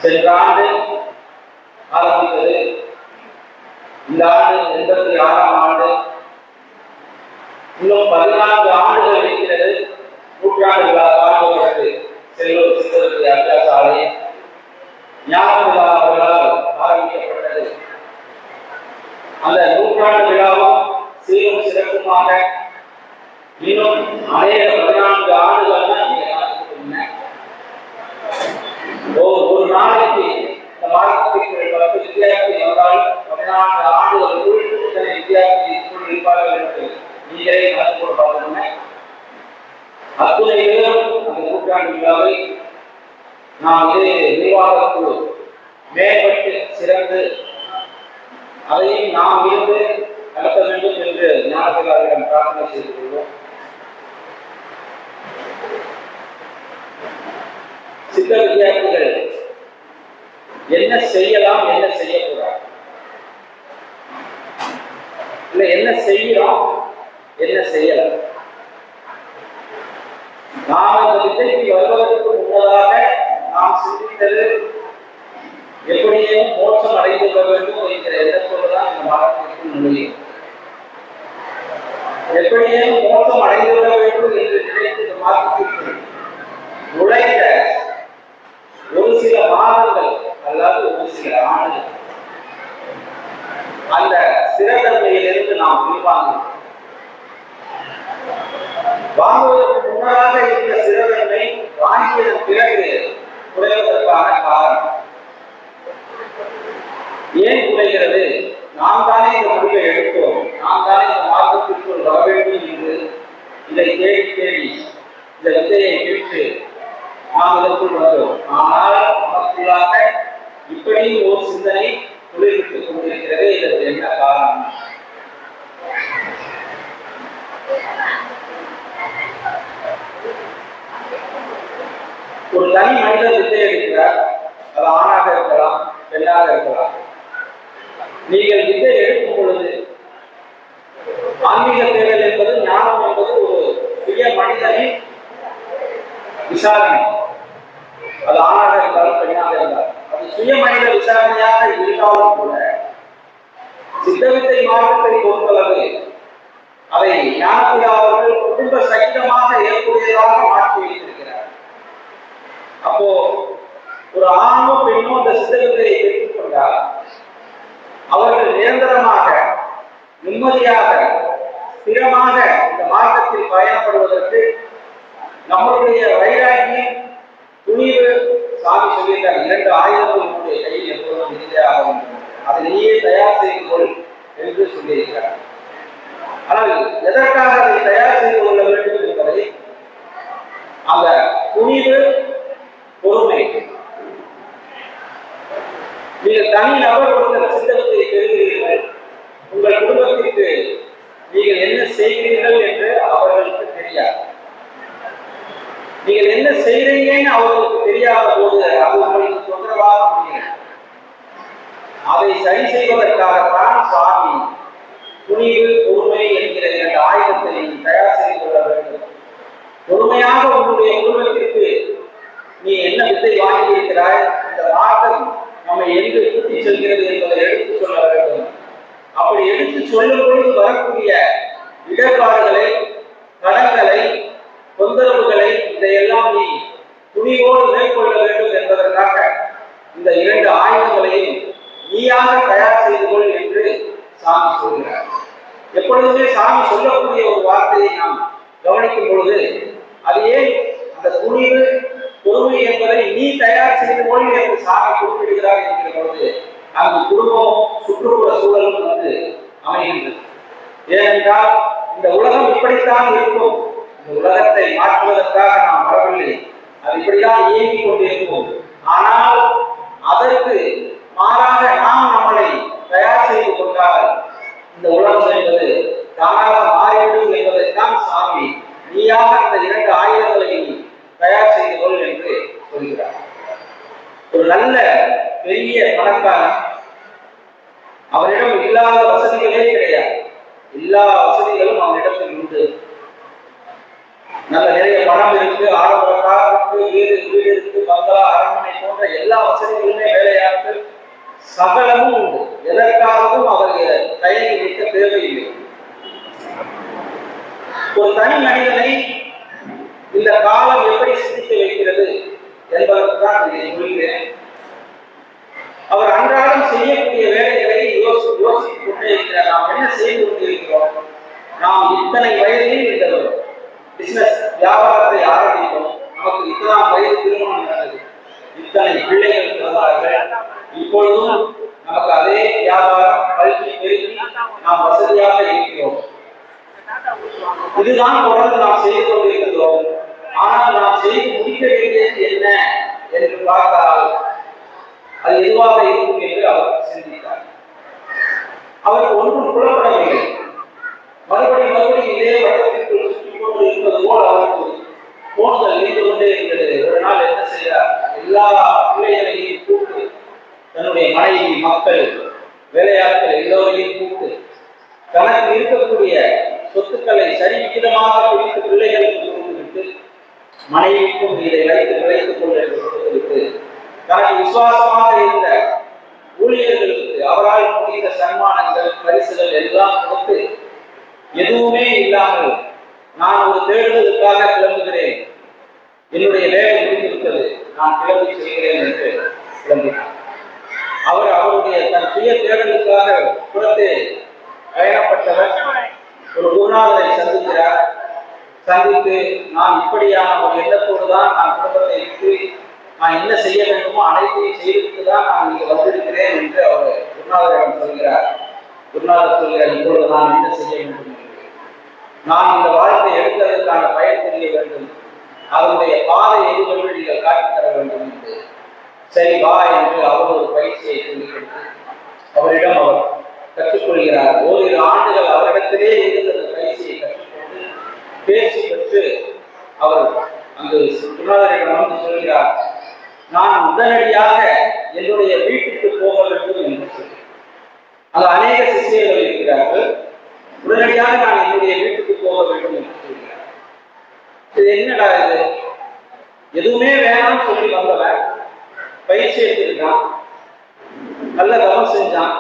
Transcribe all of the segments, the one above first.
சென்ற ஆண்டு ஆரம்பித்தது இந்த ஆண்டு எண்பத்தி ஆறாம் ஆண்டு இன்னும் பதினான்கு ஆண்டுகள் இருக்கிறது நூற்றாண்டு விழா காண்பதற்கு செல்வம் சித்தருக்கு அபிலாச ஆலயம் ஞான விழா அவர்களால் ஆரம்பிக்கப்பட்டது அந்த நூற்றாண்டு விழாவும் சீரும் சிறப்புமாக இன்னும் அநேக பதினான்கு ஆண்டுகள் தான் இங்கே நடந்துட்டு ஒரு ஒரு நாளைக்கு இந்த மாதத்திற்கு பத்து வித்தியாசம் வந்தால் பதினான்கு ஆண்டுகளுக்குள் இத்தனை வித்தியாசம் இருப்பார்கள் என்று நீங்களே கணக்கு போட்டு பார்க்கணுமே அத்துணை பேரும் அந்த நூற்றாண்டு விழாவை நாம் இது நிர்வாகக்குழு மேம்பட்டு சிறந்து அதையும் நாம் இருந்து நடத்த வேண்டும் என்று ஞானத்திலாரிடம் பிரார்த்தனை செய்து கொள்வோம் சித்த வித்தியார்த்திகள் என்ன செய்யலாம் என்ன செய்யக்கூடாது இல்ல என்ன செய்யலாம் என்ன செய்யலாம் நாம் இந்த வித்தைக்கு வருவதற்கு முன்னதாக நாம் சிந்தித்தது எப்படியே மோட்சம் அடைந்து கொள்ள வேண்டும் என்கிற எண்ணத்தோடு தான் இந்த மதத்திற்கு நுழையும் எப்படியே மோட்சம் அடைந்து கொள்ள வேண்டும் என்று நினைத்து இந்த மதத்திற்கு நுழைந்த ஒரு சில மாதங்கள் அல்லாது ஒரு சில ஆண்டுகள் அந்த சிறத்தன்மையிலிருந்து நாம் பின்வாங்குகிறோம் வாங்குவதற்கு முன்னதாக இருந்த சிறதன்மை வாங்கியதன் பிறகு குறைவதற்கான காரணம் ஏன் குறைகிறது நாம் தானே இந்த முடிவை எடுத்தோம் நாம் தானே இந்த மார்க்கத்திற்குள் வர வேண்டும் என்று இதை தேடி தேடி இந்த வித்தையை பெற்று நாம் இதற்குள் வந்தோம் ஆனால் நமக்குள்ளாக இப்படி ஒரு சிந்தனை குளிர்விட்டுக் கொண்டிருக்கிறது இதற்கு என்ன காரணம் ஒரு தனி மனிதர் வித்தை எடுக்கிறார் அது ஆணாக இருக்கலாம் பெண்ணாக இருக்கலாம் நீங்கள் வித்தை எடுக்கும் பொழுது ஆன்மீக தேடல் என்பது ஞானம் என்பது ஒரு சுய மனிதனின் விசாரணை அது ஆணாக இருந்தாலும் பெண்ணாக இருந்தாலும் அது சுய மனித விசாரணையாக இருந்தாலும் கூட சித்தவித்தை மார்க்கத்தை பொறுத்தளவு அதை ஞானத்தில் அவர்கள் குடும்ப சகிதமாக ஏற்புடையதாக மாற்றி வைத்திருக்கிறார் அப்போ ஒரு ஆணோ பெண்ணோ அந்த சித்தவித்தையை பெற்றுக்கொண்டால் அவர்கள் நிரந்தரமாக நிம்மதியாக ஸ்திரமாக இந்த மார்க்கத்தில் பயணப்படுவதற்கு நம்மளுடைய வைராகியம் துணிவு சாமி சொல்லியிருக்கார் இரண்டு ஆயுதங்கள் உன்னுடைய கையில் எப்பொழுதும் இருந்தே வேண்டும் அதை நீயே தயார் செய்து கொள் என்று சொல்லியிருக்கிறார் ஆனால் எதற்காக அதை தயார் செய்து கொள்ள வேண்டும் என்பதை அந்த துணிவு பொறுமை நீங்கள் தனி நபர் ஒருத்தர் சித்தத்தை பெறுகிறீர்கள் உங்கள் குடும்பத்திற்கு நீங்கள் என்ன செய்கிறீர்கள் என்று அவர்களுக்கு தெரியாது நீங்கள் என்ன செய்றீங்கன்னு அவர்களுக்கு தெரியாத போது அது உங்களுக்கு தொந்தரவாக முடியும் அதை சரி செய்வதற்காகத்தான் சாமி துணிவு பொறுமை என்கிற இரண்டு ஆயுதத்தை தயார் செய்து கொள்ள வேண்டும் பொறுமையாக உன்னுடைய குடும்பத்திற்கு நீ என்ன வித்தை வாங்கி இருக்கிறாய் இந்த மார்க்கம் நம்மை எங்கு கூட்டி செல்கிறது என்பதை எடுத்து சொல்ல வேண்டும் அப்படி எடுத்து சொல்லும் பொழுது வரக்கூடிய இடர்பாடுகளை தடங்களை தொந்தரவுகளை இதையெல்லாம் நீ துணிவோடு மேற்கொள்ள வேண்டும் என்பதற்காக இந்த இரண்டு ஆயுதங்களையும் நீயாக தயார் செய்து கொள் என்று சாமி சொல்கிறார் எப்பொழுதுமே சாமி சொல்லக்கூடிய ஒரு வார்த்தையை நாம் கவனிக்கும் பொழுது அது ஏன் அந்த துணிவு பொறுமை என்பதை நீ தயார் செய்து கொள் என்று சாமி குறிப்பிடுகிறார் என்கிற பொழுது அங்கு குடும்பமும் சுற்றுப்புற சூழலும் வந்து அமைகின்றது ஏனென்றால் இந்த உலகம் இப்படித்தான் இருக்கும் இந்த உலகத்தை மாற்றுவதற்காக நாம் வரவில்லை அது இப்படிதான் இயங்கிக் கொண்டிருக்கும் ஆனால் அதற்கு மாறாக நாம் நம்மளை தயார் செய்து கொண்டால் இந்த உலகம் என்பது தானாக மாறிவிடும் என்பதைத்தான் சாமி நீயாக இந்த இரண்டு ஆயுதங்களை நீ தயார் செய்து கொள் என்று சொல்கிறார் ஒரு நல்ல பெரிய பணக்காரன் அவரிடம் இல்லாத வசதிகளே கிடையாது எல்லா வசதிகளும் அவனிடத்தில் உண்டு நல்ல நிறைய பணம் இருக்கு ஆடம்பர கார் இருக்கு வீடு வீடு இருக்கு பங்களா அரண்மனை போன்ற எல்லா எல்லா வசதிகளுமே வேலையாட்கள் சகலமும் உண்டு எதற்காகவும் அவர் தயங்கி நிற்க தேவையில்லை ஒரு தனி மனிதனை இந்த காலம் எப்படி சிந்திக்க வைக்கிறது என்பதற்கு தான் இதை சொல்கிறேன் அவர் அன்றாடம் செய்யக்கூடிய வேலைகளை யோசி யோசித்துக் கொண்டே இருக்கிறார் நாம் என்ன செய்து கொண்டிருக்கிறோம் நாம் இத்தனை வயதில் இந்த பிசினஸ் வியாபாரத்தை ஆரம்பித்தோம் நமக்கு இத்தனாம் வயது திருமணம் நடந்தது இத்தனை பிள்ளைகள் பிறந்தார்கள் இப்பொழுதும் நமக்கு அதே வியாபாரம் பல்கி பெருகி நாம் வசதியாக இருக்கிறோம் இதுதான் தொடர்ந்து நாம் செய்து கொண்டிருக்கிறோம் ஆனால் நாம் செய்து முடிக்க வேண்டியது என்ன என்று பார்த்தால் அது எதுவாக இருக்கும் என்று அவர் சிந்தித்தார் அவருக்கு ஒன்றும் புலப்படவில்லை மறுபடியும் மறுபடியும் இதே வட்டத்திற்குள் சுற்றி கொண்டு இருப்பது போல் அவருக்கு போன்கள் இருந்து கொண்டே இருந்தது ஒரு நாள் என்ன செய்தார் எல்லா பிள்ளைகளையும் கூப்பிட்டு தன்னுடைய மனைவி மக்கள் வேலையாட்கள் எல்லோரையும் கூப்பிட்டு தனக்கு இருக்கக்கூடிய சொத்துக்களை சரி விகிதமாக பிரித்து பிள்ளைகளுக்கு கொடுத்துவிட்டு மனைவிக்கும் இதை வைத்து விளைத்துக் கொள்ள கொடுத்துவிட்டு தனக்கு விசுவாசமாக இருந்த ஊழியர்களுக்கு அவரால் முடிந்த சன்மானங்கள் பரிசுகள் எல்லாம் கொடுத்து எதுவுமே இல்லாமல் நான் ஒரு தேடுதலுக்காக கிளம்புகிறேன் என்னுடைய வேலை முடிந்துவிட்டது நான் கிளம்பி செல்கிறேன் என்று கிளம்பினார் அவர் அவருடைய தன் சுய தேடலுக்காக புறத்தே பயணப்பட்டவர் ஒரு குருநாதரை சந்திக்கிறார் சந்தித்து நான் இப்படியான ஒரு எண்ணத்தோடு தான் நான் குடும்பத்தை விட்டு நான் என்ன செய்ய வேண்டுமோ அனைத்தையும் செய்துவிட்டு தான் நான் இங்கே வந்திருக்கிறேன் என்று அவர் குருநாதரிடம் சொல்கிறார் குருநாதர் சொல்கிறார் இப்பொழுது நான் என்ன செய்ய வேண்டும் என்று நான் இந்த வாழ்க்கை எடுத்ததற்கான பயன் தெரிய வேண்டும் அதனுடைய பாதை எதுவென்று நீங்கள் காட்டித் தர வேண்டும் என்று சரி வா என்று அவர் ஒரு பயிற்சியை சொல்லிக் கொடுத்து அவரிடம் அவர் கற்றுக்கொள்கிறார் ஓரிரு ஆண்டுகள் அவரிடத்திலே இருந்து அந்த பயிற்சியை கற்றுக்கொண்டு பேச்சு பெற்று அவர் அங்கு குருநாதரிடம் வந்து சொல்கிறார் நான் உடனடியாக என்னுடைய வீட்டுக்கு போக வேண்டும் என்று சொல்லி அங்கு அநேக சிஷியர்கள் இருக்கிறார்கள் உடனடியாக நான் என்னுடைய வீட்டுக்கு போக வேண்டும் என்று சொல்கிறார் இது என்னடா இது எதுவுமே வேணாம்னு சொல்லி வந்தவன் பயிற்சி எடுத்திருக்கான் நல்ல தவம் செஞ்சான்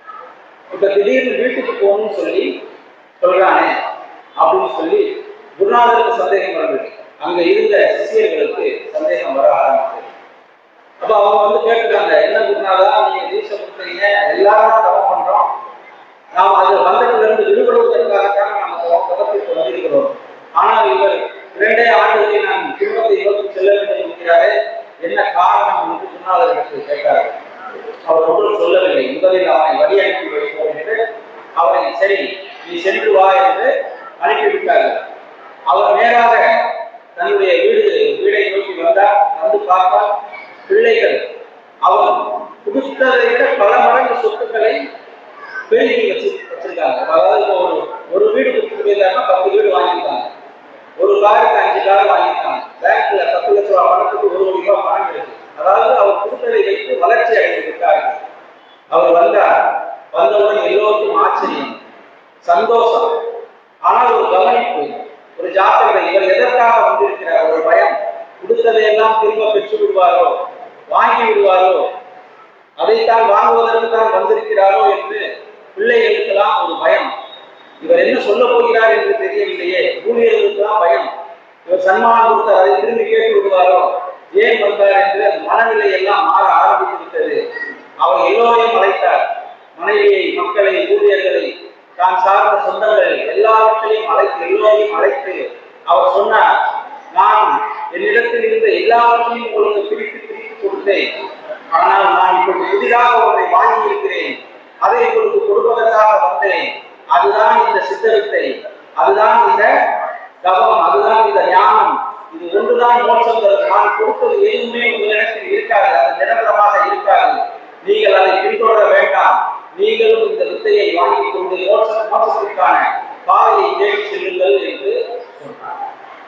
இப்ப திடீர்னு வீட்டுக்கு போகணும்னு சொல்லி சொல்றானே அப்படின்னு சொல்லி குருநாதருக்கு சந்தேகம் வந்தது அங்க இருந்த சிஷியர்களுக்கு சந்தேகம் வர ஆரம்பிச்சது அப்ப அவங்க வந்து கேட்டுட்டாங்க என்ன குருநாதா நீங்க தீட்சை கொடுத்தீங்க எல்லாரும் தவம் பண்றோம் நாம் அது பந்தத்துல இருந்து விடுபடுவதற்காகத்தான் நாம் தவம் தவத்திற்கு வந்திருக்கிறோம் ஆனால் இவர் இரண்டே ஆண்டுகளில் நான் குடும்பத்தை நோக்கி செல்ல வேண்டும் என்கிறாரே என்ன காரணம் என்று குருநாதருக்கு கேட்டார்கள் அவர் ஒன்றும் சொல்லவில்லை முதலில் அவனை வழி அனுப்பி வைப்போம் என்று அவரை சரி நீ சென்று வா என்று அனுப்பிவிட்டார்கள் அவர் நேராக தன்னுடைய வீடு வீடை நோக்கி வந்தார் வந்து பார்த்தால் பிள்ளைகள் அவர் கொடுத்ததை விட பல மடங்கு சொத்துக்களை பெருகி வச்சு வச்சிருக்காங்க அதாவது இப்போ ஒரு ஒரு வீடு கொடுத்துட்டு போயிருந்தாருன்னா பத்து வீடு வாங்கியிருக்காங்க ஒரு காருக்கு அஞ்சு கார் வாங்கியிருக்காங்க பேங்க்ல பத்து லட்ச ரூபாய் பணத்துக்கு ஒரு கோடி ரூபாய் பணம் இருக்கு அதாவது அவர் கொடுத்ததை வைத்து வளர்ச்சி அடைந்து விட்டார்கள் அவர் வந்தார் வந்தவுடன் எல்லோருக்கும் ஆச்சரியம் சந்தோஷம் ஆனால் ஒரு கவனிப்பு ஒரு ஜாக்கிரதை இவர் எதற்காக வந்திருக்கிறார் ஒரு பயம் கொடுத்ததையெல்லாம் திரும்ப பெற்று விடுவாரோ வாங்கி விடுவாரோ அதைத்தான் வாங்குவதற்கு தான் வந்திருக்கிறாரோ என்று பிள்ளைகளுக்கெல்லாம் ஒரு பயம் இவர் என்ன சொல்ல போகிறார் என்று தெரியவில்லையே ஊழியர்களுக்கெல்லாம் பயம் இவர் சன்மானம் கொடுத்தார் அதை திரும்பி கேட்டு விடுவாரோ ஏன் வந்தார் என்று அந்த மனநிலை எல்லாம் மாற ஆரம்பித்து விட்டது அவர் எல்லோரையும் அழைத்தார் மனைவியை மக்களை ஊழியர்களை தான் சார்ந்த சொந்தங்கள் எல்லாவற்றையும் அழைத்து எல்லோரையும் அழைத்து அவர் சொன்னார் நான் என்னிடத்தில் இருந்த எல்லாவற்றையும் உங்களுக்கு பிரித்து பிரித்து கொடுத்தேன் ஆனால் நான் இப்பொழுது புதிதாக ஒன்றை வாங்கி இருக்கிறேன் அதை உங்களுக்கு கொடுப்பதற்காக வந்தேன் அதுதான் இந்த சித்தவித்தை அதுதான் இந்த தவம் அதுதான் இந்த ஞானம் இது ஒன்றுதான் மோட்சம் தரும் நான் கொடுத்தது எதுவுமே உங்களிடத்தில் இருக்காது அது நிரந்தரமாக இருக்காது நீங்கள் அதை பின்தொடர வேண்டாம் நீங்களும் இந்த வித்தையை வாங்கிக் கொண்டு மோட்ச மோட்சத்திற்கான பாதையை தேடி செல்லுங்கள் என்று சொன்னார்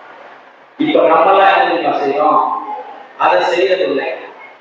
இப்ப நம்மெல்லாம் என்ன தெரியுமா செய்யறோம் அதை செய்யறதில்லை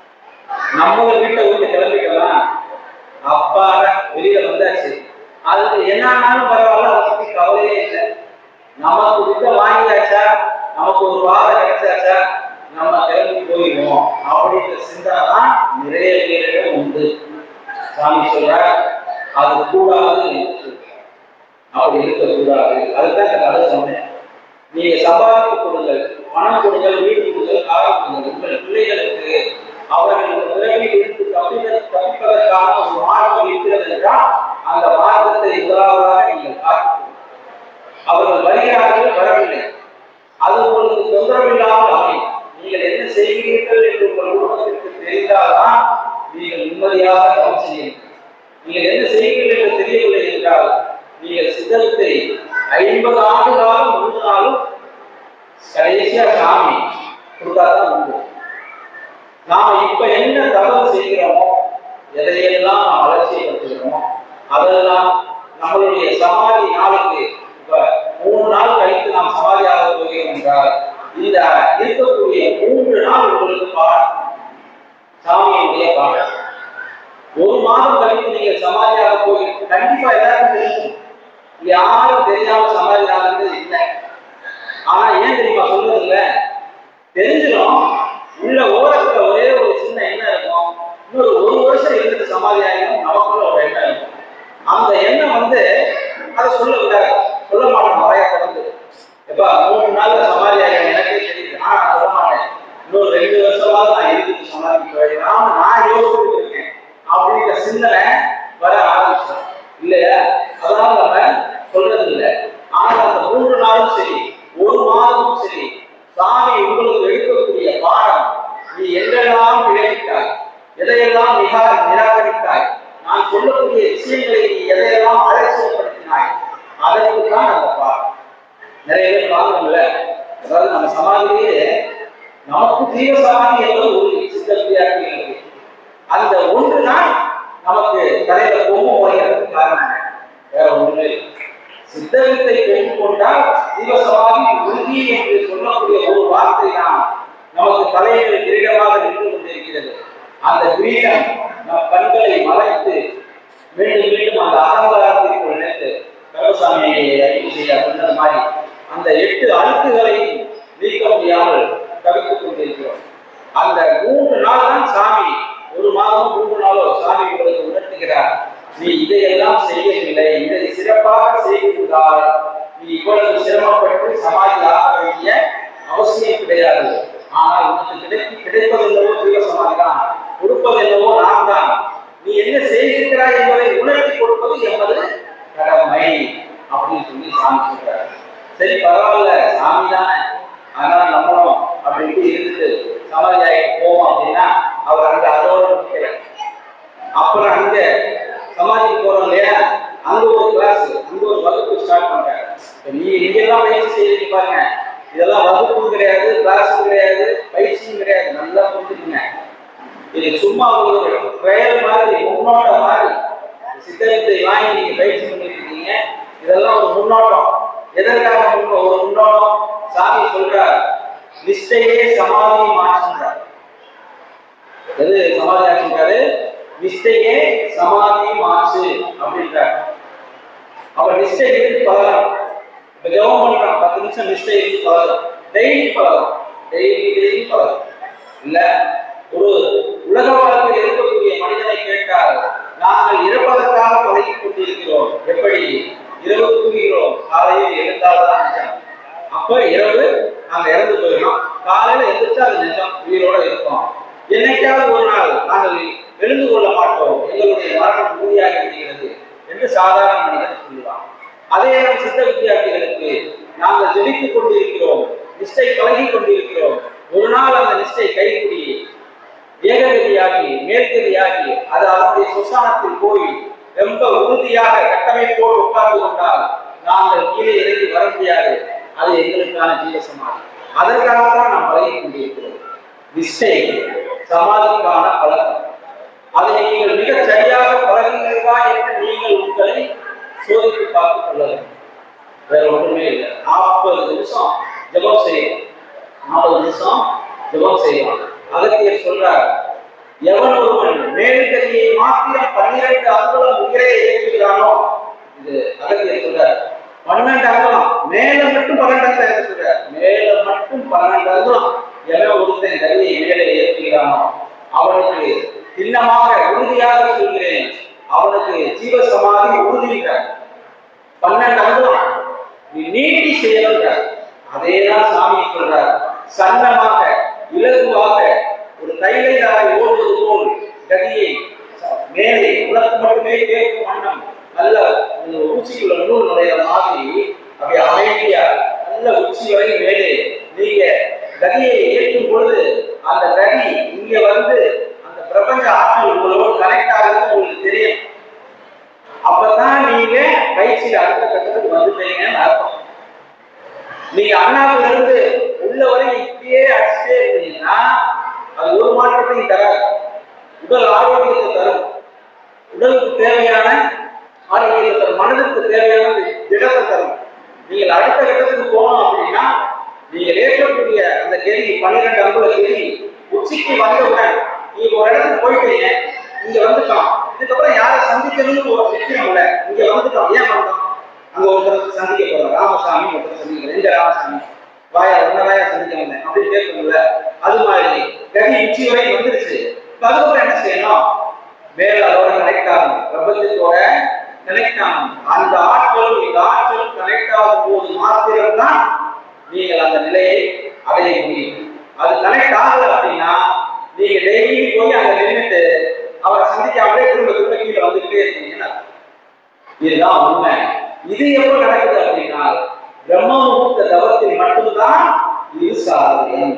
நம்ம வீட்டை விட்டு கிளம்பிக்கலாம் அப்பாட வெளியில வந்தாச்சு அதுக்கு என்ன ஆனாலும் பரவாயில்ல அதை பத்தி கவலையே இல்லை நமக்கு விட்ட வாங்கியாச்சா நமக்கு ஒரு வாரம் கிடைச்சாச்சா நம்ம கிளம்பி போயிடுவோம் அப்படின்ற சிந்தனை தான் நிறைய பேரிடம் உண்டு சாமி சொல்ற அது கூடாது என்று சொல்றார். அப்படி இருக்கக்கூடாது அதுதான் இந்த கதை சொன்னேன் நீங்க சம்பாதிப்பு கொடுங்கள் பணம் கொடுங்கள் வீடு கொடுங்கள் காலம் கொடுங்கள் உங்கள் பிள்ளைகளுக்கு அவர்கள் இந்த பிறவியில் இருந்து தப்பித தப்பிப்பதற்கான ஒரு மார்க்கம் இருக்கிறது என்றால் அந்த மார்க்கத்தை முதலாவதாக நீங்கள் பார்க்க அவர்கள் வருகிறார்கள் வரவில்லை அது உங்களுக்கு தொந்தரவு இல்லாமல் அமையும் நீங்கள் என்ன செய்கிறீர்கள் என்று உங்கள் குடும்பத்திற்கு தெரிந்தால்தான் நீங்கள் நிம்மதியாக கவனம் செய்யுங்கள் நீங்கள் என்ன செய்கிறீர்கள் என்று தெரியவில்லை என்றால் நீங்கள் சித்தத்தை ஐம்பது ஆண்டு காலம் முழுனாலும் கடைசியா சாமி கொடுத்தாதான் உண்டு நாம இப்ப என்ன தவறு செய்கிறோமோ எதையெல்லாம் நாம் அலட்சியப்படுத்துகிறோமோ அதெல்லாம் நம்மளுடைய சமாதி நாளுக்கு இப்ப மூணு நாள் கழித்து நாம் சமாதியாக போகிறோம் என்றால் இந்த இருக்கக்கூடிய மூன்று நாள் உங்களுக்கு பாடம் சாமியுடைய பாடம் ஒரு மாதம் கழித்து நீங்க சமாதியாக போய் கண்டிப்பா எல்லாருக்கும் தெரியும் யாரும் தெரியாம சமாதியாகிறது இல்லை ஆனா ஏன் தெரியுமா சொல்றது இல்ல தெரிஞ்சிடும் உள்ள ஓரத்துல ஒரே ஒரு சின்ன எண்ணம் இருக்கும் இன்னொரு ஒரு வருஷம் இருந்துட்டு சமாதி ஆகிடும் நமக்குள்ள ஒரு எண்ணம் இருக்கும் அந்த எண்ணம் வந்து அதை சொல்ல விடாது சொல்ல மாட்டோம் நிறைய கடந்து எப்ப மூணு நாள்ல சமாதி ஆகிடும் எனக்கே தெரியுது ஆனா நான் சொல்ல மாட்டேன் இன்னொரு ரெண்டு வருஷமாவது நான் இருக்கு சமாதிக்கு போயிடுவேன் ஆமா நான் யோசிச்சுட்டு இருக்கேன் அப்படிங்கிற சிந்தனை வர ஆரம்பிச்சோம் இல்லையா அதனால நம்ம சொல்றது இல்லை ஆனா அந்த மூன்று நாளும் சரி ஒரு மாதமும் சரி சாமி உங்களுக்கு எடுக்கக்கூடிய பாடம் நீ எங்கெல்லாம் விளைவித்தாய் எதையெல்லாம் மிக நிராகரித்தாய் நான் சொல்லக்கூடிய விஷயங்களை நீ எதையெல்லாம் அலட்சியப்படுத்தினாய் அதற்கு தான் அந்த பாடம் நிறைய பேர் பார்க்கணும்ல அதாவது நம்ம சமாதியிலேயே நமக்கு ஜீவ சமாதி என்பது ஒரு சித்தத்தியாக்கிறது அந்த ஒன்று தான் நமக்கு தலையில கொம்பு முறைகிறதுக்கு காரணம் வேற ஒண்ணுமே இல்லை சித்தவித்தை பெற்றுக்கொண்டால் ஜீவசமாதி உறுதி என்று சொல்லக்கூடிய ஒரு வார்த்தை தான் நமக்கு தலையில் கிரீடமாக நின்று கொண்டிருக்கிறது அந்த கிரீடம் நம் கண்களை மறைத்து மீண்டும் மீண்டும் அந்த அகங்காரத்திற்குள் நினைத்து கருசாமியை அறிவு செய்ய சொன்னது மாதிரி அந்த எட்டு அழுக்குகளை நீக்க முடியாமல் தவித்துக் கொண்டிருக்கிறோம் அந்த மூன்று நாள் தான் சாமி ஒரு மாதம் மூன்று நாளோ சாமி உங்களுக்கு உணர்த்துகிறார் நீ இதையெல்லாம் செய்யவில்லை இதை சிறப்பாக செய்திருந்தால் நீ இவ்வளவு சிரமப்பட்டு சமாதி ஆக வேண்டிய அவசியம் கிடையாது ஆனால் உனக்கு கிடைக்கு கிடைப்பதென்னவோ தீவிர சமாதி தான் கொடுப்பதென்னவோ நான் தான் நீ என்ன செய்திருக்கிறாய் என்பதை உணர்த்தி கொடுப்பது எமது கடமை அப்படின்னு சொல்லி சாமி சொல்றாரு சரி பரவாயில்ல சாமி தானே அதனால நம்மளும் அப்படின்ட்டு இருந்துட்டு சமாதி ஆகிட்டு போவோம் அப்படின்னா அவர் அங்க அதோட நிற்கல அப்புறம் அங்க சமாதிக்கு போறோம் இல்லையா அங்க ஒரு கிளாஸ் அங்க ஒரு வகுப்பு ஸ்டார்ட் பண்றாங்க இப்ப நீ இங்கெல்லாம் பயிற்சி செய்யறீங்க பாருங்க இதெல்லாம் வகுப்பும் கிடையாது கிளாஸும் கிடையாது பயிற்சியும் கிடையாது நல்லா புரிஞ்சுக்குங்க இது சும்மா ஒரு பெயர் மாதிரி முன்னோட்டம் மாதிரி சித்தத்தை வாங்கி நீங்க பயிற்சி பண்ணிட்டு இருக்கீங்க இதெல்லாம் ஒரு முன்னோட்டம் எதற்காக முன்னோ- ஒரு முன்னோட்டம் சாமி சொல்றார் நிஷ்டையே சமாதி மாற்றுறார் எது சமாதி ஆச்சுட்டாரு நிஷ்டையே சமாதி மாற்று அப்படின்றார் அப்ப நிஷ்டை இருந்து பழகலாம் இப்ப ஜெபம் பண்றான் பத்து நிமிஷம் நிஷ்டை இருந்து பழகலாம் டெய்லி பழகலாம் டெய்லி டெய்லி பழகலாம் இல்ல ஒரு உலக வாழ்க்கையில் இருக்கக்கூடிய மனிதனை கேட்டால் நாங்கள் இறப்பதற்காக பழகிக் கொண்டிருக்கிறோம் எப்படி இரவு தூங்குகிறோம் காலையில் எழுந்தால்தான் நிஜம் அப்ப இரவு நாங்க இறந்து போயிடலாம் காலையில எந்திரிச்சா அது நிஜம் உயிரோட இருக்கோம் என்னைக்காவது ஒரு நாள் நாங்கள் எழுந்து கொள்ள மாட்டோம் எங்களுடைய மரணம் உறுதியாக இருக்கிறது என்று சாதாரண மனிதன் சொல்லுவான் அதே நம் சித்த வித்தியார்த்திகளுக்கு நாங்கள் ஜெபித்துக் கொண்டிருக்கிறோம் நிஷ்டை பழகி கொண்டிருக்கிறோம் ஒரு நாள் அந்த நிஷ்டை கைக்குடி ஏககதியாகி மேற்கதியாகி அது அதனுடைய சுசானத்தில் போய் ரொம்ப உறுதியாக கட்டமைப்போடு உட்கார்ந்து கொண்டால் நாங்கள் கீழே இறங்கி வர முடியாது அது எங்களுக்கான ஜீவ சமாதி அதற்காகத்தான் நாம் பழகி கொண்டிருக்கிறோம் நிஷ்டை சமாதிக்கான பழக்கம் அதை நீங்கள் மிக சரியாக பழகுகிறீர்களா என்று நீங்கள் உங்களை சோதித்து பார்த்துக் கொள்ள வேண்டும் வேற ஒன்றுமே இல்லை நாற்பது நிமிஷம் ஜெபம் செய்யணும் நாற்பது நிமிஷம் ஜெபம் செய்யலாம் அகத்தியர் சொல்றார் எவன் ஒருவன் மேல்கதியை மாத்திரம் பன்னிரண்டு அங்குலம் உயிரை ஏற்றுகிறானோ இது அகத்தியர் சொல்றார் பன்னெண்டு அங்குலம் மேல மட்டும் பன்னெண்டு அங்குலம் சொல்றார் மேல மட்டும் பன்னெண்டு அங்குலம் எவன் ஒருத்தன் கதியை மேலே ஏற்றுகிறானோ அவனுக்கு சின்னமாக உறுதியாக சொல்கிறேன் அவனுக்கு ஜீவசமாதி உறுதிங்கிறார் பன்னெண்டு அங்குலம் நீ நீட்டி செய்யணுங்கிறார் அதேதான் சாமி சொல்றார் சன்னமாக இலகுவாக ஒரு தைலை தாரை ஓடுவது போல் கதியை மேலே உனக்கு மட்டுமே கேட்கும் வண்ணம் நல்ல இந்த ஊசிக்குள்ள நூல் நுழைய மாதிரி அப்படியே அமைதியா நல்ல உச்சி வரை மேலே நீங்க கதியை ஏற்றும் பொழுது அந்த கதி இங்க வந்து அந்த பிரபஞ்ச ஆற்றல் உங்களோடு கனெக்ட் ஆகுது உங்களுக்கு தெரியும் அப்பதான் நீங்க பயிற்சியில அடுத்த கட்டத்துக்கு வந்துட்டீங்கன்னு அர்த்தம் நீங்க அண்ணாவில இருந்து உள்ள வரை இப்படியே அடிச்சுட்டே இருந்தீங்கன்னா அது ஒரு மாற்றத்தையும் தராது உடல் ஆரோக்கியத்தை தரும் உடலுக்கு தேவையான ஆரோக்கியத்தை தரும் மனதுக்கு தேவையான திடத்தை தரும் நீங்கள் அடுத்த கட்டத்துக்கு போனோம் அப்படின்னா நீங்கள் ஏற்றக்கூடிய அந்த கெரி பன்னிரெண்டு அங்குல கெரி உச்சிக்கு வந்தவுடன் நீங்க ஒரு இடத்துக்கு போயிட்டீங்க இங்க வந்துட்டோம் இதுக்கப்புறம் யாரை சந்திக்கணும்னு ஒரு நிச்சயம்ல இங்க வந்துட்டோம் ஏன் வந்தோம் அங்க ஒருத்தர் சந்திக்க போறோம் ராமசாமி ஒருத்தர் சந்திக்கிறேன் எங்க ராமசாமி வாயா உன்ன வாயா சந்திக்க வந்தேன் அப்படின்னு கேட்கணும்ல அது மாதிரி கதி உச்சி வரை வந்துருச்சு இப்ப அதுக்கப்புறம் என்ன செய்யணும் மேல அதோட கனெக்ட் ஆகணும் பிரபஞ்சத்தோட கனெக்ட் ஆகணும் அந்த ஆட்களும் இந்த ஆட்களும் கனெக்ட் ஆகும் போது மாத்திரம்தான் நீங்கள் அந்த நிலையை அடைய முடியும் அது கனெக்ட் ஆகல அப்படின்னா நீங்க டெய்லி போய் அங்க நின்றுட்டு அவரை சந்திக்காமலே திரும்ப திரும்ப கீழே வந்துகிட்டே இருக்கீங்கன்னு அர்த்தம். இதுதான் உண்மை இது எப்ப நடக்குது அப்படின்னா பிரம்ம முகூர்த்த தவத்தில் மட்டும்தான் இது சாத்தியம்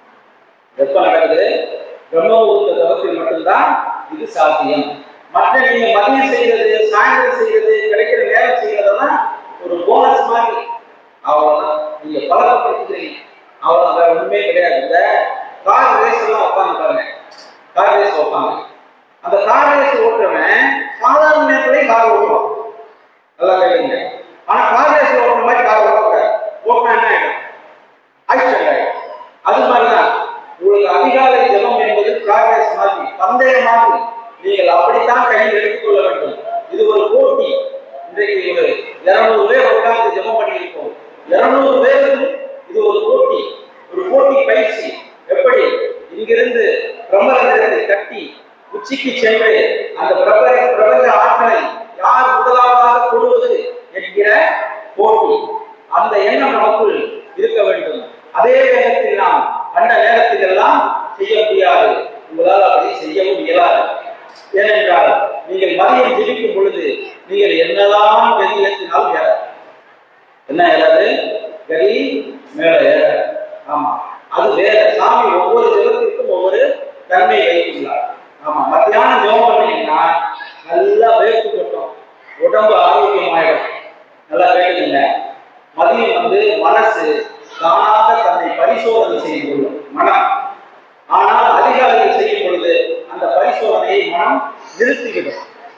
எப்ப நடக்குது பிரம்ம முகூர்த்த தவத்தில் மட்டும்தான் இது சாத்தியம் மற்ற நீங்க மதியம் செய்யறது சாயந்தரம் செய்யறது கிடைக்கிற நேரம் செய்யறதெல்லாம் ஒரு போனஸ் மாதிரி அவ்வளவுதான் நீங்க பழக்கப்படுத்திக்கிறீங்க அவ்வளவு வேற ஒண்ணுமே கிடையாது இந்த கார் ரேஸ் எல்லாம் உட்காந்து பாருங்க கார் ரேஸ் வைப்பாங்க அந்த கார் ரேஸ் ஓட்டுறவன் சாதாரண நேரத்திலேயே கார் ஓட்டுவான் நல்லா கேளுங்க ஆனா கார் ரேஸ் ஓட்டுற மாதிரி கார் ஓட்டக்கூடாது ஓட்டினா என்ன ஆயிடும் ஆக்சிடென்ட் ஆயிடும் அது மாதிரிதான் உங்களுக்கு அதிகாலை ஜெபம் என்பது கார் ரேஸ் மாதிரி பந்தயம் மாதிரி நீங்கள் அப்படித்தான் கையில் எடுத்துக்கொள்ள வேண்டும் இது ஒரு போட்டி இன்றைக்கு ஒரு இருநூறு பேர் உட்கார்ந்து ஜெபம் பண்ணியிருக்கோம் இருநூறு பேருக்கு இது ஒரு போட்டி ஒரு போட்டி பயிற்சி எப்படி இங்கிருந்து பிரம்மரந்திரத்தை கட்டி உச்சிக்கு சென்று அந்த பிரபஞ்ச பிரபஞ்ச ஆற்றலை யார் முதலாவதாக கொடுவது என்கிற போட்டி அந்த எண்ணம் நமக்குள் இருக்க வேண்டும் அதே வேகத்தில் நாம் கண்ட நேரத்தில் எல்லாம் செய்ய முடியாது உங்களால் அப்படி செய்யவும் இயலாது ஏனென்றால் நீங்கள் மதியம் ஜெபிக்கும் பொழுது நீங்கள் என்னதான் கதி ஏற்றினாலும் ஏறாது என்ன ஏறாது கதி மேல ஏறாது ஆமா அது வேற சாமி ஒவ்வொரு ஜெபத்திற்கும் ஒவ்வொரு தன்மை வைத்துள்ளார் ஆமா மத்தியானம் ஜெபம் பண்ணீங்கன்னா நல்லா வேர்த்து கொட்டும் உடம்பு ஆரோக்கியமாயிடும் நல்லா கேட்டுக்கீங்க மதியம் வந்து மனசு தானாக தன்னை பரிசோதனை செய்து கொள்ளும் மனம் ஆனால் அதிகாரிகள் செய்யும் பொழுது அந்த பரிசோதனையை மனம் நிறுத்திவிடும்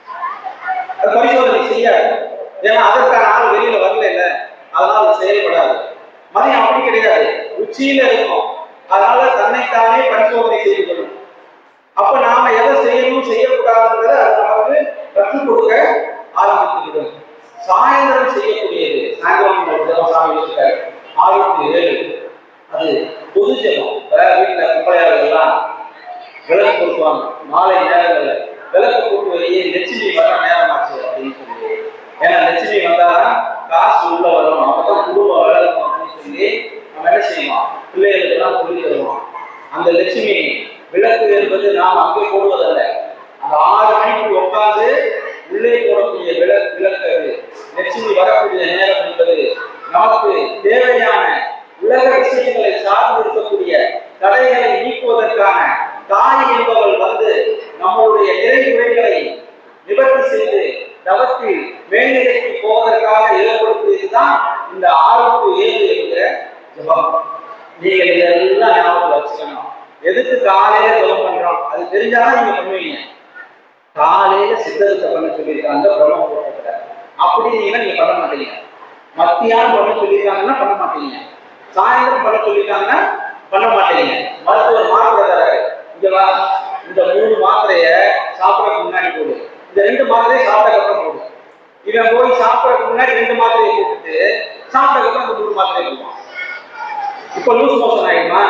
அது பரிசோதனை செய்யாது ஏன்னா அதற்கான ஆள் வெளியில வரல இல்ல அதனால அது செயல்படாது மதியம் அப்படி கிடையாது உச்சியில இருக்கும் அதனால தன்னைத்தானே பரிசோதனை செய்து கொள்ளும் அப்ப நாம எதை செய்யணும் செய்யக்கூடாதுன்றத அது நமக்கு கற்றுக் கொடுக்க ஆரம்பித்துவிடும் சாயந்தரம் செய்யக்கூடியது சாயந்தரம் ஒரு ஜபம் சாமி வச்சிருக்காரு ஆயிரத்தி ஏழு அது பொது ஜபம் வேற வீட்டுல குப்பையாளர்கள் எல்லாம் விளக்கு கொடுப்பாங்க மாலை நேரங்கள்ல விளக்கு போட்டு வெளியே லட்சுமி வர நேரம் ஆச்சு அப்படின்னு சொல்லி ஏன்னா லட்சுமி வந்தாதான் காசு உள்ள வரும் அப்பதான் குடும்பம் வளரும் அப்படின்னு சொல்லி நம்ம என்ன செய்வோம் பிள்ளைகளுக்கு எல்லாம் சொல்லி தருவோம் அந்த லட்சுமி விளக்கு என்பது நாம் அங்கே போடுவதல்ல அந்த ஆறு மணிக்கு உட்கார்ந்து உள்ளே போடக்கூடிய விளக்கு விளக்கு அது லட்சுமி வரக்கூடிய நேரம் என்பது நமக்கு தேவையான உலக விஷயங்களை சார்ந்து இருக்கக்கூடிய தடைகளை நீக்குவதற்கான தாய் என்பவள் வந்து நம்மளுடைய நிறைகுறைகளை நிவர்த்தி செய்து தவத்தில் மேல்நிலைக்கு போவதற்காக ஏற்படுத்தியதுதான் இந்த ஆறு டு ஏழு என்கிற ஜபம் நீங்கள் இதெல்லாம் ஞாபகம் வச்சுக்கணும் எதுக்கு காலையில ஜபம் பண்றோம் அது தெரிஞ்சாதான் நீங்க பண்ணுவீங்க காலையில சித்தத்தை பண்ண சொல்லியிருக்காங்க பிரம்ம முகூர்த்தத்துல அப்படின்னீங்கன்னா நீங்க பண்ண மாட்டீங்க மத்தியானம் பண்ண சொல்லியிருக்காங்கன்னா பண்ண மாட்டீங்க சாயந்தரம் பண்ண சொல்லியிருக்காங்கன்னா பண்ண மாட்டீங்க மருத்துவர் மாத்திரை தராரு இங்க வா இந்த மூணு மாத்திரைய சாப்பிடறதுக்கு முன்னாடி போடு இந்த ரெண்டு மாத்திரையை சாப்பிட்டதுக்கு அப்புறம் போடு இவன் போய் சாப்பிடறதுக்கு முன்னாடி ரெண்டு மாத்திரையை போட்டுட்டு சாப்பிட்டதுக்கு அப்புறம் இந்த மூணு மாத்திரையை போடுவான் இப்ப லூஸ் மோஷன் ஆயிடுமா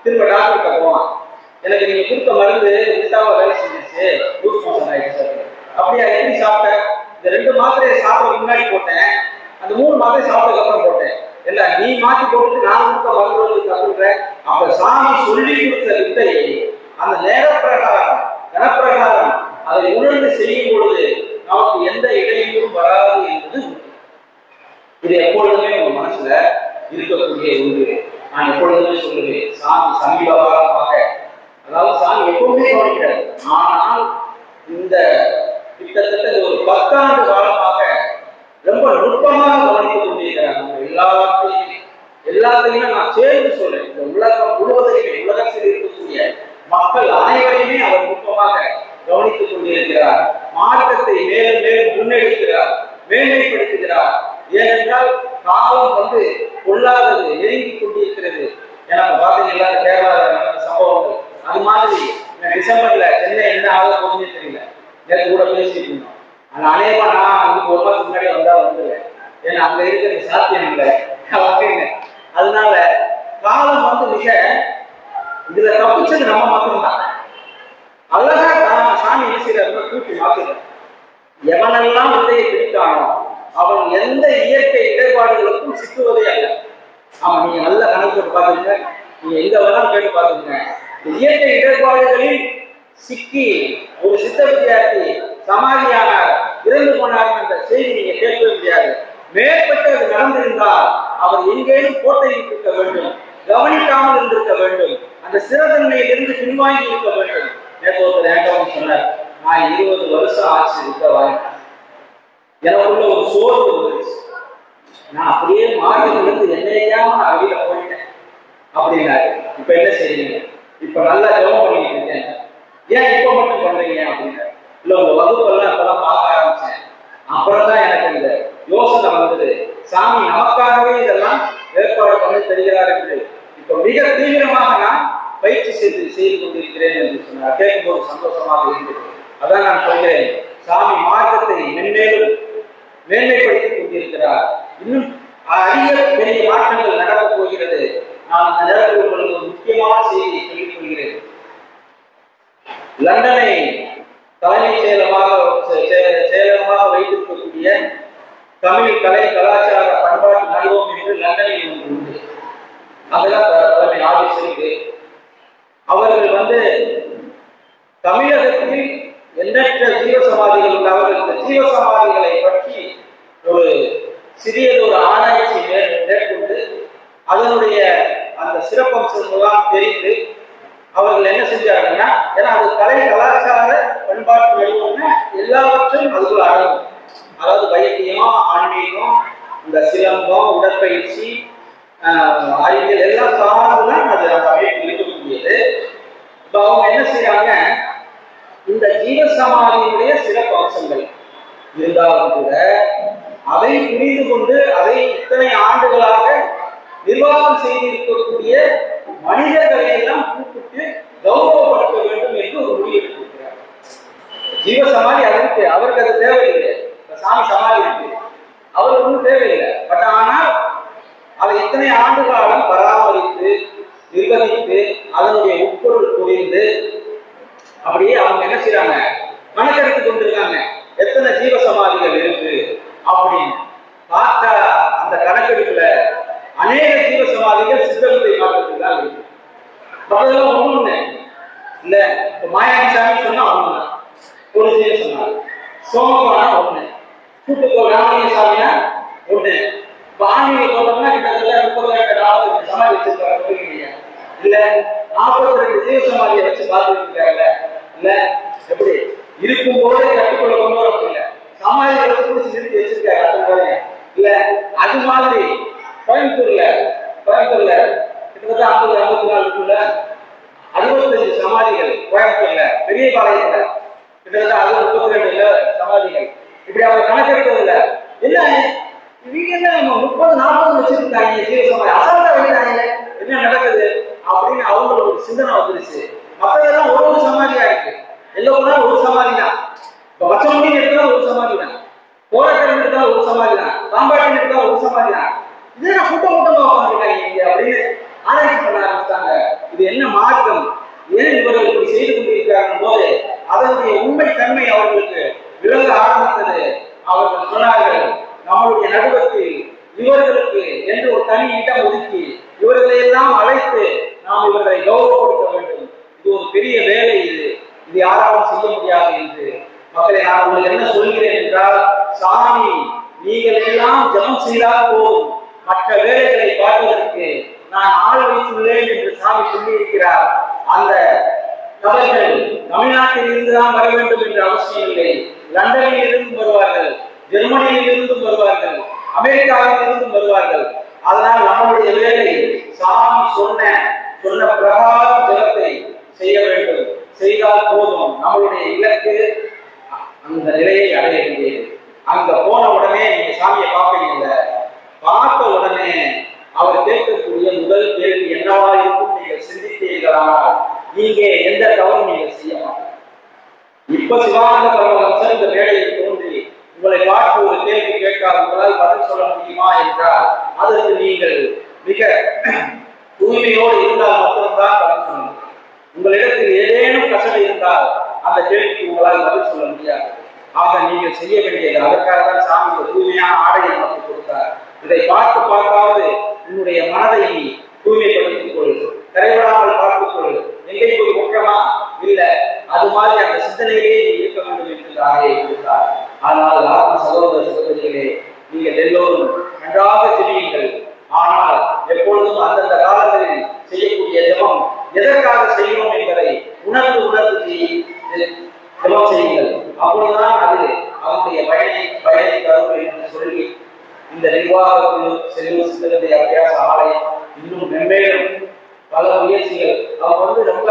திரும்ப டாக்டர்கிட்ட போவான் எனக்கு நீங்க கொடுத்த மருந்து விட்டாம வேலை செஞ்சிருச்சு லூஸ் மோஷன் ஆயிடுச்சு அப்படின்னு. அப்படியா எப்படி சாப்பிட்டேன் இந்த ரெண்டு மாத்திரையை சாப்பிட முன்னாடி போட்டேன் அந்த மூணு மாத்திரை சாப்பிட்டதுக்கு அப்புறம் போட்டேன் இல்ல நீ மாத்தி போட்டு நான் கொடுத்த மருந்து வந்து தப்புறேன் அப்ப சாமி சொல்லி கொடுத்த வித்தையை அந்த நேரப்பிரகாரம் கனப்பிரகாரம் அதை உணர்ந்து செய்யும் பொழுது நமக்கு எந்த இடையூறும் வராது என்பது உண்மை. இது எப்பொழுதுமே உங்க மனசுல இருக்கக்கூடிய ஒன்று நான் எப்பொழுதுமே சொல்லுவேன் சாமி சமீப காலமாக அதாவது சாமி எப்பவுமே கவனிக்கிறார் ஆனால் இந்த கிட்டத்தட்ட இது ஒரு பத்தாண்டு காலமாக ரொம்ப நுட்பமாக கவனித்துக் கொண்டிருக்கிறார் நம்ம எல்லாத்தையும் எல்லாத்தையுமே நான் சேர்ந்து சொல்றேன் இந்த உலகம் முழுவதையுமே உலகத்தில் இருக்கக்கூடிய மக்கள் அனைவரையுமே அவர் நுட்பமாக கவனித்துக் கொண்டிருக்கிறார் மார்க்கத்தை மேலும் மேலும் முன்னெடுக்கிறார் மேன்மைப்படுத்துகிறார் ஏனென்றால் காலம் வந்து கொள்ளாதது நெருங்கி கொண்டிருக்கிறது எனக்கு பாத்தீங்களா கேரளாவில் நடந்த சம்பவங்கள் அது மாதிரி இந்த டிசம்பர்ல சென்னை என்ன ஆக போகுதுன்னு தெரியல நேற்று கூட பேசிட்டு இருந்தோம் ஆனா அநேகமா நான் அதுக்கு ஒரு மாதத்துக்கு முன்னாடி வந்தா வந்துடுவேன் ஏன்னா அங்க இருக்கிறது சாத்தியம் இல்லை அப்படின்னு அதனால காலம் வந்து மிக இதுல தப்பிச்சது நம்ம மட்டும்தான் அழகா தான் சாமி என்ன செய்யறாருன்னா தூக்கி மாத்துறாரு எவனெல்லாம் வித்தையை பிடித்தானோ அவன் எந்த இயற்கை இடர்பாடுகளுக்கும் சிக்குவதே அல்ல ஆமா நீங்க நல்ல கணக்கு போட்டு பாத்துங்க நீங்க எங்க வேணாலும் கேட்டு பாத்துங்க இயற்கை இடர்பாடுகளில் சிக்கி ஒரு சித்த வித்தியார்த்தி சமாதியானார் இறந்து போனார் என்ற செய்தி நீங்க கேட்கவே முடியாது மேற்பட்டு அது நடந்திருந்தால் அவர் எங்கேயும் கோட்டையில் இருக்க வேண்டும் கவனிக்காமல் இருந்திருக்க வேண்டும் அந்த சிறதன்மையிலிருந்து பின்வாங்கி இருக்க வேண்டும் நேற்று ஒருத்தர் என்கிட்ட சொன்னார் நான் இருபது வருஷம் ஆச்சு இருக்க வாழ்க்கை எனக்குள்ள ஒரு சோர்வு வந்துருச்சு நான் அப்படியே மாநிலத்திலிருந்து என்னையாம நான் வெளியில போயிட்டேன் அப்படின்னாரு இப்ப என்ன செய்றீங்க இப்ப நல்லா ஜெபம் பண்ணிட்டு இருக்கேன் ஏன் இப்ப மட்டும் பண்றீங்க அப்படின்னாரு இல்ல உங்க வகுப்பெல்லாம் இப்பதான் பார்க்க ஆரம்பிச்சேன் அப்புறம் தான் எனக்கு இந்த யோசனை வந்தது சாமி நமக்காகவே இதெல்லாம் ஏற்பாடு பண்ணி தருகிறார் என்று இப்ப மிக தீவிரமாக நான் பயிற்சி செய்து செய்து கொண்டிருக்கிறேன் என்று சொன்னார் கேட்கும்போது சந்தோஷமாக இருந்தது அதான் நான் சொல்கிறேன் சாமி மார்க்கத்தை மென்மேலும் மேன்மைப்படுத்தி கொண்டிருக்கிறார் இன்னும் அரிய பெரிய மாற்றங்கள் நடக்கப் போகிறது நான் இந்த நேரத்தில் உங்களுக்கு ஒரு முக்கியமான செய்தியை சொல்லிக் கொள்கிறேன் லண்டனை தலைமைச் செயலமாக செ- செ- செயலகமாக வைத்திருக்கக்கூடிய தமிழ் கலை கலாச்சார பண்பாட்டு நடுவம் என்று லண்டனில் ஒன்று உண்டு அதெல்லாம் த- தலைமை ஆபீஸ் இருக்கு அவர்கள் வந்து தமிழகத்தில் எண்ணற்ற ஜீவசமாதிகள் உள்ளவர்கள் இந்த ஜீவசமாதிகளை பற்றி ஒரு சிறியதொரு ஆராய்ச்சி மே- மேற்கொண்டு அதனுடைய அந்த சிறப்பம்சங்கள்லாம் தெரிந்து அவர்கள் என்ன செஞ்சாங்கன்னா ஏன்னா அது கலை கலாச்சார பண்பாட்டு நிறுவனம்னா எல்லாவற்றையும் அதுக்குள்ள அடங்கும் அதாவது வைத்தியம் ஆன்மீகம் இந்த சிலம்பம் உடற்பயிற்சி ஆஹ், அறிவியல் எல்லாம் சார்ந்துதான் அது அந்த அமைப்பு இருக்கக்கூடியது இப்போ அவங்க என்ன செய்யறாங்க இந்த ஜீவசமாதியினுடைய சிறப்பு அம்சங்கள் இருந்தாலும் கூட அதை புரிந்து கொண்டு அதை இத்தனை ஆண்டுகளாக நிர்வாகம் செய்திருக்கக்கூடிய மனிதர்களை எல்லாம் கூப்பிட்டு கௌரவப்படுத்த வேண்டும் என்று ஒரு முடிவு எடுத்திருக்கிறார் ஜீவசமாதி அதற்கு அவருக்கு அது தேவையில்லை இப்ப சாமி சமாதி இருக்கு அவருக்கு ஒன்றும் தேவையில்லை பட் ஆனால் அதை இத்தனை ஆண்டு காலம் பராமரித்து நிர்வகித்து அதனுடைய உட்பொருள் புரிந்து அப்படியே அவங்க என்ன செய்றாங்க கணக்கெடுத்து கொண்டிருக்காங்க எத்தனை ஜீவ சமாதிகள் இருக்கு அப்படின்னு பார்த்தா அந்த கணக்கெடுப்புல அநேக ஜீவ சமாதிகள் சித்தவித்தை மாற்றத்துக்கு தான் இருக்கு அதெல்லாம் ஒண்ணு இல்ல இப்ப மாயாண்டி சாமி சொன்னா ஒண்ணு ஒரு ஜீவ சமாதி சோமபானா ஒண்ணு கூட்டுக்கோ ராமலிங்க சாமினா ஒண்ணு இப்ப ஆன்மீக தோட்டம்னா கிட்டத்தட்ட முப்பதாயிரம் நாற்பது சமாதி வச்சிருக்காங்க இல்ல நாற்பத்தி ரெண்டு ஜீவ சமாதியை வச்சு பார்த்துருக்காங்கல்ல இல்ல எப்படி இருக்கும் போதே கட்டுக்குள்ள கொண்டு வர முடியல சமாதியை வச்சு பிடிச்சி நிறுத்தி வச்சிருக்காரு அத்தனை பேரையும். இல்ல அது மாதிரி கோயம்புத்தூர்ல கோயம்புத்தூர்ல கிட்டத்தட்ட ஐம்பது ஐம்பத்தி நாலுக்குள்ள அறுபத்தஞ்சு சமாதிகள் கோயம்புத்தூர்ல பெரிய பாளையத்துல கிட்டத்தட்ட அது முப்பத்தி ரெண்டு சமாதிகள் இப்படி அவங்க கணக்கெடுத்ததுல என்ன இவங்க என்ன நம்ம முப்பது நாற்பது வச்சிருக்காங்க ஜீவ சமாதி அசால்ட்டா வைக்கிறாங்க என்ன நடக்குது அப்படின்னு அவங்களுக்கு ஒரு சிந்தனை வந்துருச்சு மற்றதெல்லாம் ஒரு ஒரு சமாதியா இருக்கு எங்க போனாலும் ஒரு சமாதி தான் இப்ப வச்சமணி எடுத்தா ஒரு சமாதி தான் போராட்டம் எடுத்தா ஒரு சமாதி தான் பாம்பாட்டம் எடுத்தா ஒரு சமாதி தான் இதே நான் கூட்டம் கூட்டமா உட்காந்துருக்காங்க இங்க அப்படின்னு ஆராய்ச்சி பண்ண ஆரம்பிச்சாங்க இது என்ன மார்க்கம் ஏன் இவர்கள் இப்படி செய்து கொண்டிருக்கிறார்கள் போது அதனுடைய உண்மை தன்மை அவர்களுக்கு விளங்க ஆரம்பித்தது அவர்கள் சொன்னார்கள் நம்மளுடைய நடுவத்தில் இவர்களுக்கு என்று ஒரு தனி இடம் ஒதுக்கி இவர்களை எல்லாம் அழைத்து நாம் இவர்களை கௌரவப்படுத்த வேண்டும் இது ஒரு பெரிய வேலை இது இது யாராலும் செய்ய முடியாது என்று மக்களை நான் உங்களுக்கு என்ன சொல்கிறேன் என்றால் சாமி நீங்கள் எல்லாம் ஜெபம் செய்தால் போதும் மற்ற வேலைகளை பார்ப்பதற்கு நான் ஆள் வைத்துள்ளேன் என்று சாமி சொல்லியிருக்கிறார் அந்த நபர்கள் தமிழ்நாட்டில் இருந்துதான் வர வேண்டும் என்ற அவசியம் இல்லை லண்டனில் இருந்தும் வருவார்கள் ஜெர்மனியில் இருந்தும் வருவார்கள் அமெரிக்காவில் இருந்தும் வருவார்கள் அதனால் நம்மளுடைய வேலை சாமி சொன்ன சொன்ன பிரகாரம் ஜெபத்தை செய்ய வேண்டும் செய்தால் போதும் நம்மளுடைய இலக்கு அந்த நிலையை அடைய வேண்டியது அங்க போன உடனே நீங்க சாமியை பார்ப்பீங்கல்ல பார்த்த உடனே அவர் கேட்கக்கூடிய முதல் கேள்வி என்னவா இருக்கும் நீங்கள் சிந்தித்தீர்களானால் நீங்க எந்த தவறும் நீங்கள் செய்ய மாட்டீங்க இப்ப சிவானந்த பரமஹம்சர் இந்த வேலையில் தோன்றி உங்களை பார்த்து ஒரு கேள்வி கேட்காத உங்களால் பதில் சொல்ல முடியுமா என்றால் அதற்கு நீங்கள் மிக தூய்மையோடு இருந்தால் மட்டும்தான் பதில் சொல்ல முடியும் உங்களிடத்தில் ஏதேனும் கசடு இருந்தால் அந்த கேள்விக்கு உங்களால் பதில் சொல்ல முடியாது ஆக நீங்கள் செய்ய வேண்டியது அதற்காக தான் சாமி ஒரு தூய்மையான ஆடையை நமக்கு கொடுத்தார் இதை பார்த்து பார்த்தாவது உன்னுடைய மனதை நீ தூய்மைப்படுத்திக் கொள் கரைபடாமல் பார்த்துக் கொள் எங்கே போய் குற்றமா இல்ல அது மாதிரி அந்த சிந்தனையிலே நீ இருக்க வேண்டும் என்று ஆடையை கொடுத்தார் ஆனால் ஆத்ம சகோதர சகோதரிகளே நீங்கள் எல்லோரும் நன்றாக தெரியுங்கள் ஆனால் எப்பொழுதும் அந்தந்த காலங்களில் செய்யக்கூடிய ஜெபம் எதற்காக செய்கிறோம் என்பதை உணர்ந்து உணர்ந்து செய்- ஜெபம் செய்யுங்கள் அப்பொழுதுதான் அது அவனுடைய பயனை பயனை தரும் என்று சொல்லி இந்த நிர்வாகத்தில் செல்வ சிந்தனுடைய அபியாச ஆலயம் இன்னும் மென்மேலும் பல முயற்சிகள் அவங்க வந்து ரொம்ப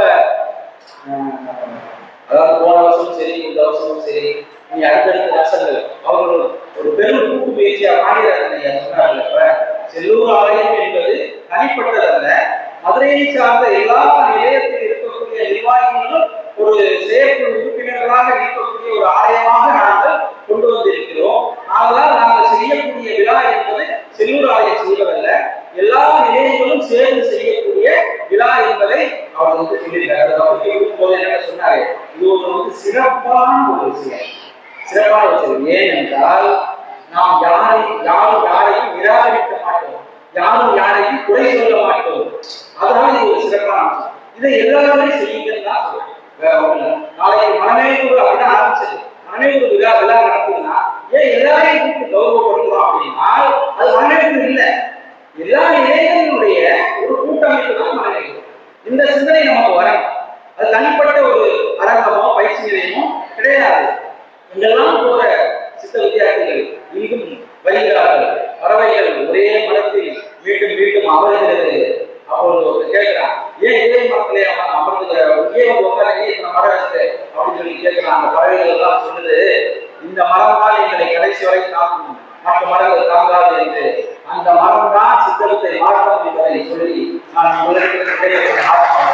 ஆஹ், அதாவது போன வருஷமும் சரி இந்த வருஷமும் சரி நீ அடுத்தடுத்த வருஷங்கள் அவர்கள் ஒரு பெரும் கூட்டு முயற்சியா மாநிலத்தில் சொன்னார்கள் இப்ப செல்லூர் ஆலயம் என்பது தனிப்பட்டதல்ல மதுரையை சார்ந்த எல்லா நிலையத்தில் இருக்கக்கூடிய நிர்வாகிகளும் ஒரு செயற்குழு உறுப்பினர்களாக இருக்கக்கூடிய ஒரு ஆலயமாக நாங்கள் கொண்டு வந்திருக்கிறோம் ஆதலால் நாங்கள் செய்யக்கூடிய விழா என்பது செல்லூர் ஆலயம் செய்வதல்ல எல்லா நிலையங்களும் சேர்ந்து செய்யக்கூடிய விழா என்பதை அவர் வந்து சொல்லியிருக்காரு அதை அவர் இருக்கும்போது என்ன சொன்னாரு இது ஒரு வந்து சிறப்பான ஒரு விஷயம் சிறப்பான ஒரு விஷயம் ஏனென்றால் நாம் யாரையும் யாரும் யாரையும் நிராகரிக்க மாட்டோம் யாரும் யாரையும் குறை சொல்ல மாட்டோம் அதனால இது ஒரு சிறப்பான அம்சம் இதை எல்லாருமே செய்யுங்கன்னு தான் சொல்றேன் வேற ஒண்ணும் இல்ல. நாளைக்கு மனமேகுரு அப்படின்னு ஆரம்பிச்சது மனமேகுரு விழா விழா நடக்குதுன்னா ஏன் எல்லாரையும் கூப்பிட்டு கௌரவப்படுத்துறோம் அப்படின்னா அது மனமேகுரு இல்ல எல்லா இளைஞர்களுடைய ஒரு கூட்டமைப்பு தான் மனமேகுரு இந்த சிந்தனை நமக்கு வரணும் அது தனிப்பட்ட ஒரு அரங்கமோ பயிற்சி நிலையமோ கிடையாது இங்கெல்லாம் போற சித்த வித்தியார்த்திகள் இங்கும் வருகிறார்கள் பறவைகள் ஒரே மரத்தில் மீண்டும் மீண்டும் அமர்கிறது அப்பொழுது ஒரு கேட்கிறான் ஏன் இதே மரத்திலே அவன் அமர்ந்துகிற இங்கே வந்து உட்கார இத்தனை மரம் இருக்கு அப்படின்னு சொல்லி கேட்கிறான் அந்த பறவைகள் எல்லாம் சொல்லுது இந்த மரம் தான் எங்களை கடைசி வரை தாக்கும் மற்ற மரங்கள் தாங்காது என்று அந்த மரம் தான் சித்தத்தை மாற்றம் என்பதை சொல்லி நான் உங்களுக்கு கேட்கிறேன்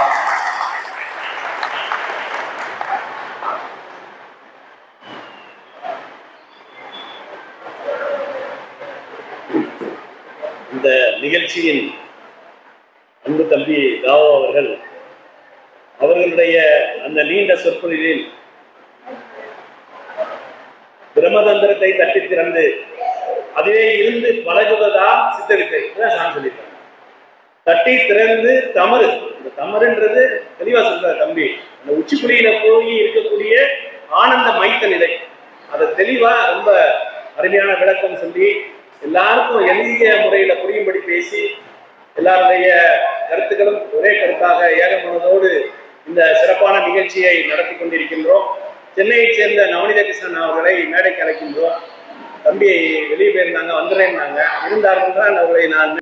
இந்த நிகழ்ச்சியின் அன்பு தம்பி தாவோ அவர்கள் அவர்களுடைய அந்த நீண்ட சொற்பொழிவில் பிரம்மதந்திரத்தை தட்டி திறந்து அதிலே இருந்து பழகுவதா சித்தவித்தை இதான் சாமி சொல்லியிருக்காங்க தட்டி திறந்து தமறு இந்த தமறுன்றது தெளிவா சொல்ற தம்பி அந்த உச்சிக்குழியில போய் இருக்கக்கூடிய ஆனந்த மைத்த நிலை அதை தெளிவா ரொம்ப அருமையான விளக்கம் சொல்லி எல்லாருக்கும் எளிய முறையில புரியும்படி பேசி எல்லாருடைய கருத்துக்களும் ஒரே கருத்தாக ஏக மனதோடு இந்த சிறப்பான நிகழ்ச்சியை நடத்தி கொண்டிருக்கின்றோம் சென்னையைச் சேர்ந்த நவநீத கிருஷ்ணன் அவர்களை மேடைக்கு அழைக்கின்றோம் தம்பி வெளியே போயிருந்தாங்க வந்துடுறேன்னாங்க இருந்தார்கள் தான் அவர்களை நான்